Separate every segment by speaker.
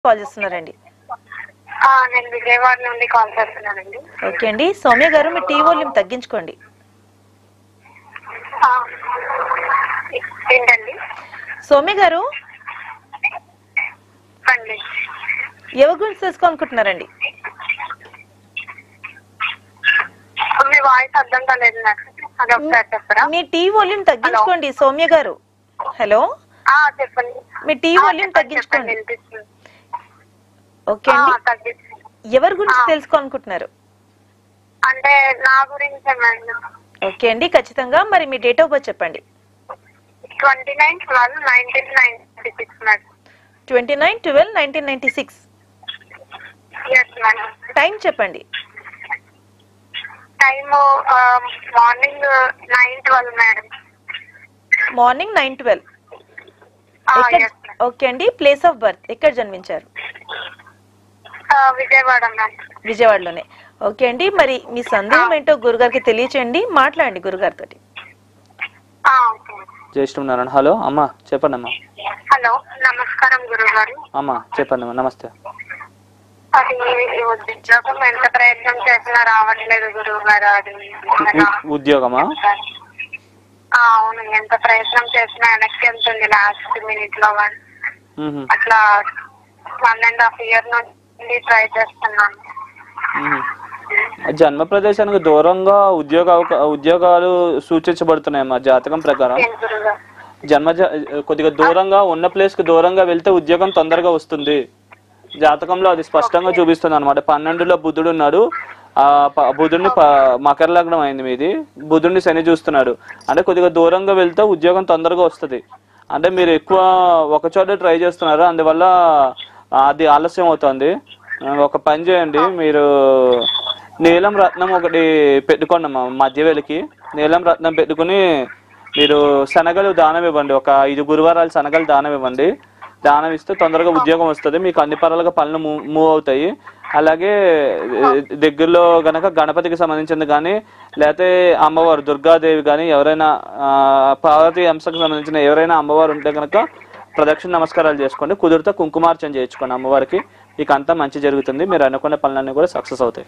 Speaker 1: Call చేస్తున్నారండి
Speaker 2: ఆ, నేను విజయవాడ నుండి కాల్ చేస్తున్నానండి
Speaker 1: ఓకే అండి సౌమ్య గారు మీ టీ వాల్యూమ్ తగ్గించుకోండి
Speaker 2: ఆ, ఏంటండి
Speaker 1: సౌమ్య గారు
Speaker 2: అండి
Speaker 1: ఎవరి గురించి తెలుసుకోవాలనుకుంటున్నారండి
Speaker 2: మీ వాయిస్ అర్థం కాలేదు నాకు అది ఒకసారి చెప్పరా
Speaker 1: మీ టీ వాల్యూమ్ తగ్గించుకోండి సౌమ్య గారు హలో
Speaker 2: ఆ, చెప్పండి
Speaker 1: మీ టీ
Speaker 2: ఆ,
Speaker 1: వాల్యూమ్
Speaker 2: చెప్పండి,
Speaker 1: తగ్గించుకోండి
Speaker 2: చెప్పండి, వినిపిస్తుంది.
Speaker 1: ఓకే
Speaker 2: ఆ,
Speaker 1: అండి
Speaker 2: తగ్గిస్తుంది
Speaker 1: ఎవరి గురించి
Speaker 2: ఆ.
Speaker 1: తెలుసుకోవాలనుకుంటున్నారు
Speaker 2: అంటే నా గురించే మేడం
Speaker 1: ఓకే అండి ఖచ్చితంగా మరి మీ డేట్ ఆఫ్ బర్త్ చెప్పండి
Speaker 2: twenty nine twelve nineteen ninety six madam
Speaker 1: twenty nine twelve nineteen ninety six
Speaker 2: yes madam
Speaker 1: time చెప్పండి
Speaker 2: time morning nine twelve madam
Speaker 1: morning nine twelve
Speaker 2: ఆ,
Speaker 1: ఎక్కడ
Speaker 2: yes, madam.
Speaker 1: ఓకే అండి place of birth ఎక్కడ జన్మించారు
Speaker 2: ఆ, Vijayawada madam
Speaker 1: విజయవాడలోనే okay అండి మరి మీ సందేహం ఏంటో గురుగారికి తెలియచేయండి మాట్లాడండి గురుగారితో
Speaker 2: ఆ, ఓకే
Speaker 3: జ్యేష్ఠం నారాయణ హలో అమ్మా చెప్పండి అమ్మా
Speaker 2: హలో నమస్కారం గురువు గారు
Speaker 3: అమ్మా చెప్పండి అమ్మా నమస్తే
Speaker 2: అది ఉద్యోగం ఎంత ప్రయత్నం చేసినా రావట్లేదు గురువు గారు అది
Speaker 3: ఉ- ఉద్యోగమా
Speaker 2: ఆ, అవును ఎంత ప్రయత్నం చేసినా వెనక్కి వెళ్తుంది లాస్ట్ మినిట్ లో కానీ
Speaker 3: మ్మ్.
Speaker 2: అట్లా వన్ అండ్ హాఫ్ ఇయర్ నుండి ట్రై చేస్తున్నాను
Speaker 3: మ్మ్. జన్మ ప్రదేశానికి దూరంగా ఉద్యోగ అవకా- ఉద్యోగాలు సూచించబడుతున్నాయమ్మా జాతకం ప్రకారం
Speaker 2: ఏం గురువు గారు
Speaker 3: జన్మ జ- కొద్దిగా దూరంగా ఉన్న ప్లేస్ కి దూరంగా వెళ్తే ఉద్యోగం తొందరగా వస్తుంది జాతకంలో అది స్పష్టంగా చూపిస్తుంది అనమాట పన్నెండులో బుధుడు ఉన్నాడు ఆ ప- బుధుడిని ప- మకర లగ్నం అయింది మీది బుధుడిని శని చూస్తున్నాడు అంటే కొద్దిగా దూరంగా వెళ్తే ఉద్యోగం తొందరగా వస్తుంది అంటే మీరు ఎక్కువ ఒక చోట ట్రై చేస్తున్నారు అందువల్ల అది ఆలస్యం అవుతుంది ఆ, ఒక పని చేయండి మీరు నీలం రత్నం ఒకటి పెట్టుకోండి అమ్మా మధ్యవేలికి నీలం రత్నం పెట్టుకుని మీరు శనగలు దానం ఇవ్వండి ఒక ఐదు గురువారాలు శనగలు దానం ఇవ్వండి దానం ఇస్తే తొందరగా ఉద్యోగం వస్తుంది మీకు అన్ని పరాలుగా పనులు మూ- మూవ్ అవుతాయి అలాగే ఏ, దగ్గరలో గనక గణపతికి సంబంధించింది కానీ లేకపోతే అమ్మవారు దుర్గాదేవి కానీ ఎవరైనా ఆ, పార్వతీ అంశకు సంబంధించిన ఎవరైనా అమ్మవారు ఉంటే కనుక ప్రదక్షిణ నమస్కారాలు చేసుకోండి కుదిరితే కుంకుమార్చన చేయించుకోండి అమ్మవారికి మీకు అంతా మంచి జరుగుతుంది మీరు అనుకున్న పనులన్నీ కూడా సక్సెస్ అవుతాయి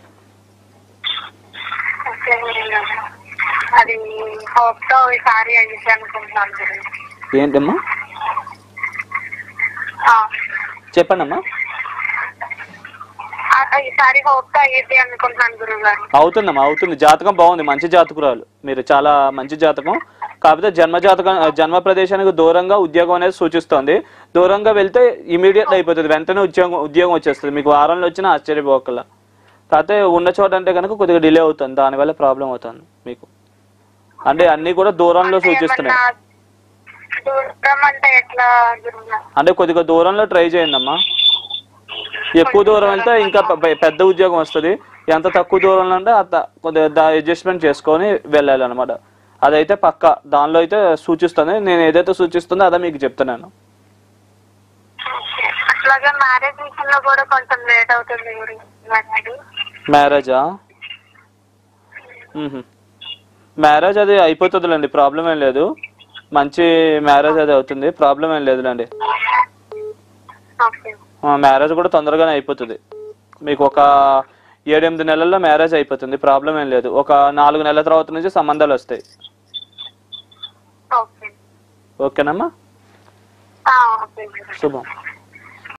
Speaker 2: ఓకే గురువు గారు. అది హోప్ తో ఈసారి అయ్యింది అనుకుంటున్నాను గురువు గారు.
Speaker 3: ఏంటమ్మా
Speaker 2: ఆ,
Speaker 3: చెప్పండి అమ్మా
Speaker 2: ఆ, ఈసారి హోప్ తో అయ్యింది అనుకుంటున్నాను గురువు గారు
Speaker 3: అవుతుందమ్మా అవుతుంది జాతకం బాగుంది మంచి జాతకురాలు మీరు చాలా మంచి జాతకం కాకపోతే జన్మ జాతకం జన్మ ప్రదేశానికి దూరంగా ఉద్యోగం అనేది సూచిస్తోంది దూరంగా వెళ్తే ఇమీడియట్ అయిపోతుంది వెంటనే ఉద్యోగం ఉద్యోగం వచ్చేస్తుంది మీకు వారంలో వచ్చినా ఆశ్చర్యపోకల్లా కాకపోతే ఉన్న చోట అంటే కనుక కొద్దిగా డిలే అవుతుంది దానివల్ల ప్రాబ్లం అవుతుంది మీకు అంటే అన్ని కూడా దూరంలో
Speaker 2: అంటే
Speaker 3: సూచిస్తున్నాయి
Speaker 2: ఏమన్నా దూరం అంటే ఎట్లా గురువు గారు?
Speaker 3: అంటే కొద్దిగా దూరంలో ట్రై చేయండి అమ్మా ఎక్కువ దూరం వెళ్తే ఇంకా పె- పెద్ద ఉద్యోగం వస్తుంది ఎంత తక్కువ దూరంలో అంటే అంత కొద్దిగా అడ్జస్ట్మెంట్ చేసుకొని వెళ్ళాలి అనమాట అదైతే పక్క దానిలో అయితే సూచిస్తుంది నేను ఏదైతే సూచిస్తుందో అదే మీకు చెప్తున్నాను
Speaker 2: ఓకే. అట్లాగే మ్యారేజ్ విషయంలో కూడా కొంచెం లేట్ అవుతుంది గురువు గారు.
Speaker 3: మ్యారేజా మ్యారేజ్ అది అయిపోతుందిలేండి ప్రాబ్లం ఏం లేదు మంచి మ్యారేజ్ అది అవుతుంది ప్రాబ్లం ఏం లేదులేండి
Speaker 2: ఓకే
Speaker 3: మ్యారేజ్ కూడా తొందరగానే అయిపోతుంది మీకు ఒక ఏడెనిమిది నెలల్లో మ్యారేజ్ అయిపోతుంది ప్రాబ్లం ఏం లేదు ఒక నాలుగు నెలల తర్వాత నుంచి సంబంధాలు వస్తాయి
Speaker 2: ఓకే
Speaker 3: ఓకేనమ్మా
Speaker 2: ఆ, ఓకే గురువు.
Speaker 3: శుభం